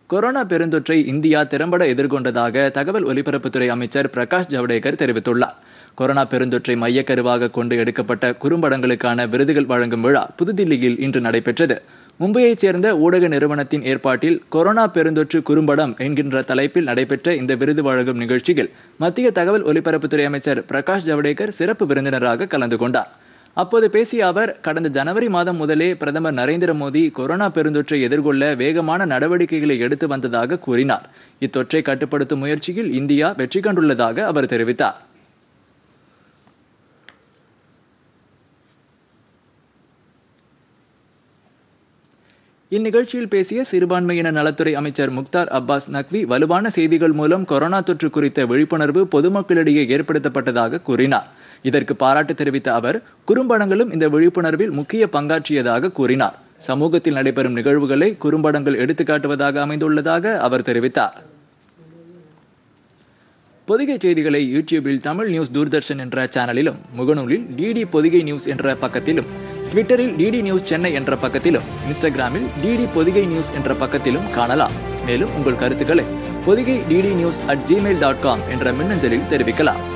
corona பெருந்தொற்றை India திறம்பட எதிர்கொண்டதாக தகவல் ஒலிபரப்புத்துறை அமைச்சர் பிரகாஷ் ஜவடேகர் தெரிவித்துள்ளார் கொரோனா பெருந்தொற்றை மையக்கருவாக கொண்டு எடுக்கப்பட்ட குறும்படங்களுக்கான விருதுகள் வழங்கும் விழா புதுதில்லியில் இன்று நடைபெற்றது மும்பையைச் சேர்ந்த ஊடக நிறுவனத்தின் ஏற்பாட்டில் கொரோனா பெருந்தொற்று குறும்படம் என்கின்ற தலைப்பில் நடைபெற்ற இந்த விருது வழங்கும் நிகழ்ச்சியில் மத்திய தகவல் ஒலிபரப்புத்துறை அமைச்சர் பிரகாஷ் ஜவடேகர் சிறப்பு விருந்தினராக கலந்து கொண்டார் அப்போது பேசிய அவர் கடந்த ஜனவரி மாதம் முதலே பிரதமர் நரேந்திர மோடி கொரோனா பெருந்தொற்றை எதிர்கொள்ள வேகமான நடவடிக்கைகளை எடுத்து வந்ததாக கூறினார் இத்தொற்றை கட்டுப்படுத்தும் முயற்சியில் இந்தியா வெற்றி கண்டுள்ளதாக அவர் தெரிவித்தார் இந்நிகழ்ச்சியில் பேசிய சிறுபான்மையின நலத்துறை அமைச்சர் முக்தார் அப்பாஸ் நக்வி வலுவான செய்திகள் மூலம் கொரோனா தொற்று குறித்த விழிப்புணர்வு பொதுமக்களிடையே ஏற்படுத்தப்பட்டதாக கூறினார் இதற்கு பாராட்டு தெரிவித்த அவர் குறும்படங்களும் இந்த விழிப்புணர்வில் முக்கிய பங்காற்றியதாக கூறினார் சமூகத்தில் நடைபெறும் நிகழ்வுகளை குறும்படங்கள் எடுத்துக்காட்டுவதாக அமைந்துள்ளதாக அவர் தெரிவித்தார் பொதிகை செய்திகளை யூடியூபில் தமிழ் நியூஸ் தூர்தர்ஷன் என்ற சேனலிலும் முகநூலில் டிடி பொதிகை நியூஸ் என்ற பக்கத்திலும் ட்விட்டரில் டிடி நியூஸ் சென்னை என்ற பக்கத்திலும் இன்ஸ்டாகிராமில் டிடி பொதிகை நியூஸ் என்ற பக்கத்திலும் காணலாம் மேலும் உங்கள் கருத்துக்களை Podhigai DD news at Gmail dot com என்ற மின்னஞ்சலில் தெரிவிக்கலாம்